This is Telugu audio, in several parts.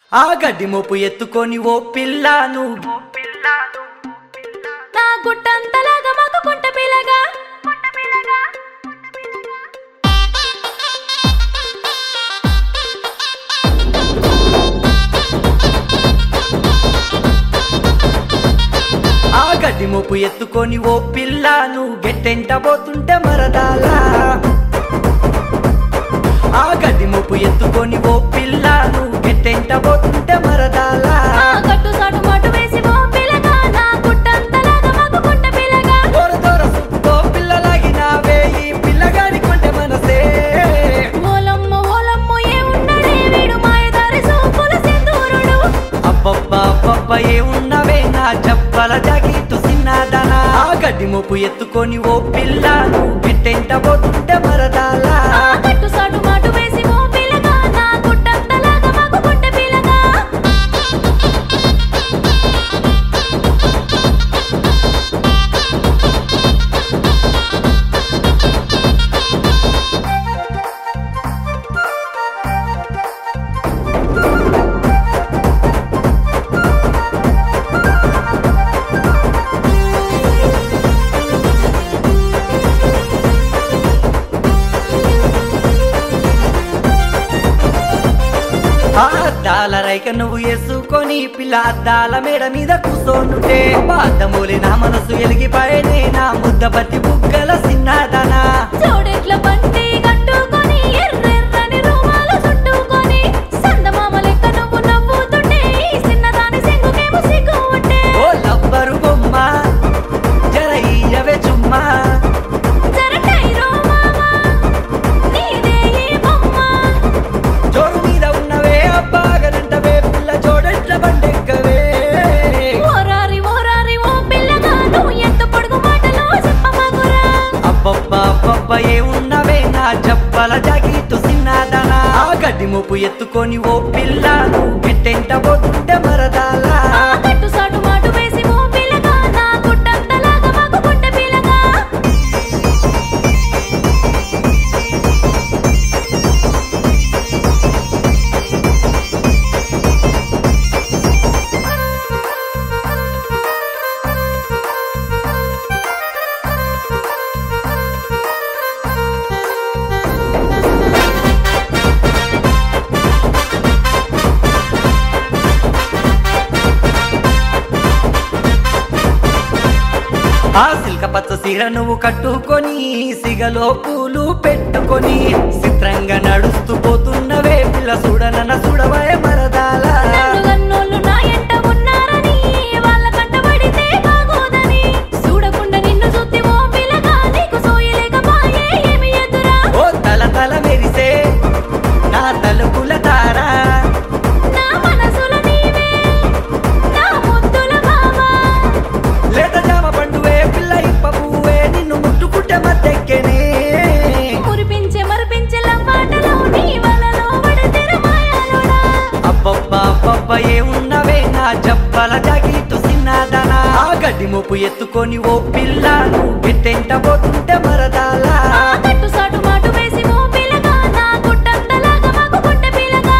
ఆ గడ్డి మోపు ఎత్తుకొని ఓ పిల్ల నువ్వు నా గుట్టంతలాగా మాకు కుంట పిల్లగా ఆ గడ్డి మోపు ఎత్తుకొని ఓ పిల్ల నువ్వు గెట్టెంట పోతుంటే మరదాలా ఆ గడ్డి మోపు ఎత్తుకొని ఓ పిల్ల నువ్వు గెట్టెంట పోతుంటే మరదాలా ఆ గట్టు సాటు మాటు వేసి ఓ పిల్లగా నా గుట్టంతలాగా మాకు కుంట పిల్లగా దొర దొర సుక్కో పిల్లలాగినావే ఈ పిల్లగాడి కొంటే మనసే ఓలమ్మ ఓలమ్మ ఏ ఉన్నడే వీడు మాయదారి సూపుల సింధూరుడు అబ్బబ్బా అబ్బబ్బ ఏ ఉన్నవే నా చెప్పల జాగితు సిన్నదనా ఆ గడ్డి మోపు ఎత్తుకొని ఓ పిల్ల నువ్వు గెట్టెంట పోతుంటే మరదాలా ఆ గట్టు సాటు మాటు వేసి ఓ పిల్లగా నా గుట్టంతలాగా మాకు కుంట పిల్లగా ఆ అద్దాల రైక నువ్వు వేసుకొని పిల్ల అద్దాల మేడ మీద కూర్చోనుంటే పాదమూలి నా మనసు ఎలిగిపోయేనే నా ముద్ద బతి బుగ్గల సిన్నదనా జోడెట్ల బండి కట్టుకొని ఎర్రెర్రని రుమాలు చుట్టుకొని సందమామ లెక్క నువ్వు నవ్వుతుంటే ఈ చిన్నదాని సింగుకేమో సిగ్గు ఉంటే ఓ లబ్బరు బొమ్మ జర ఇయ్యవే చుమ్మా జరటైరో మామా నీదే ఈ బొమ్మ జోరు మీద ఉన్నవే అబ్బాగనంటవే పిల్ల జోడెట్ల బండెక్కవే ఓరారి ఓరారి ఓ పిల్లగా నువ్వు ఎంత పొడుగు మాటలో చెప్పమాకురా అబ్బబ్బా అబ్బబ్బ ఏ ఉన్నవే నా చెప్పల జాగితు సిన్నదనా ఆ గడ్డి మోపు ఎత్తుకొని ఓ పిల్ల నువ్వు గిట్టెంట పోతుంటే మరదాలా ఆ కట్టు సాటు మాటు వేసి ఓ పిల్లగా నా గుట్టంతలాగా మాకు గుట్ట పిల్లగా ఆ సిల్క పచ్చ సీర నువ్వు కట్టుకొని సిగలో పూలు పెట్టుకొని చిత్రంగా నడుస్తూ పోతున్నవే పిల్ల చూడనన్న చూడవే మరదాల నన్ను గన్నోళ్ళు నా ఎంట ఉన్నారని వాళ్ళ కంటబడితే బాగోదని చూడకుండా నిన్ను చూస్తే ఓ పిల్లగా నీకు సోయలేకపాయే ఏమి ఎదురా ఓ తల తల మెరిసే నా తలుపుల తారా నా మనసుల నీవే నా ముద్దుల బావా లేత జామ పండువే పిల్ల ఇప్ప పువ్వే నిన్ను ముట్టుకుంటే మద్దెక్కెనే మురిపించే మరిపించే లంబాటలో నీ వలలో పడితెర మాయాలోడా అబ్బబ్బా అబ్బబ్బ ఏ ఉన్నవే నా చెప్పల జాగితు సిన్నదనా ఆ గడ్డి మోపు ఎత్తుకొని ఓ పిల్ల నువ్వు గిట్టెంట పోతుంటే మరదాలా ఆ కట్టు సాటు మాటు వేసి ఓ పిల్లగా నా గుట్టంతలాగా మాకు గుట్ట పిల్లగా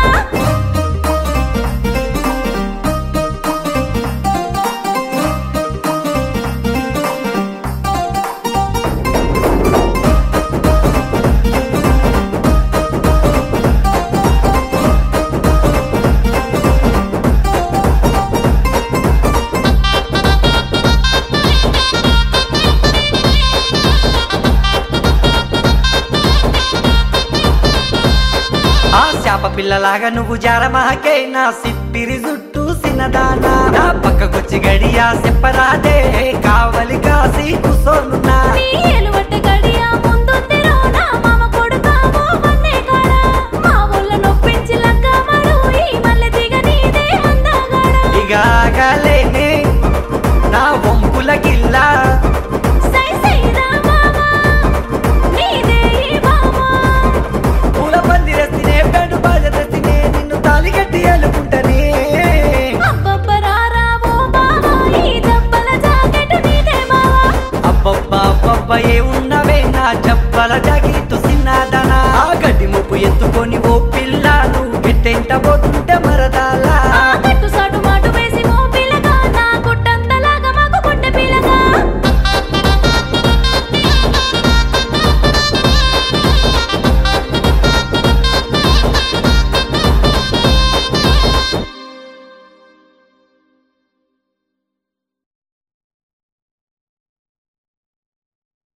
ఆ శాప పిల్లలాగా నువ్వు జారమాకే నా సిప్పిరి జుట్టు సిన్నదానా నా పక్కకొచ్చి గడియా చెప్పరాదే కావలి కాసి కూసోనున్నా నీ ఎలువట్ట గడియ ముందు తెరో నా మామ కొడుకావో వన్నే కాడా మా ఊళ్ళ నొప్పించి లగ్గమడు ఈ మల్లె దిగ నీదే అందాగాడా ఇక ఆగలేనే నా వంపుల గిల్లా సై సై రా మామ నీదే ఈ మామ పూల పందిరెత్తినే పెండు బాజ తెచ్చినే నిన్ను తాలి కట్టి అల్లుకుంటనే అబ్బబ్బరారా ఓ మామ ఈ దెబ్బల జాకెట్ నీదే మావా అబ్బబ్బా అబ్బబ్బ ఏ ఉన్నవే నా చెప్పల జాగితు సిన్నదనా ఆ గడ్డి మోపు ఎత్తుకొని ఓ పిల్ల నువ్వు గిట్టెంట పోతుంటే మరదాల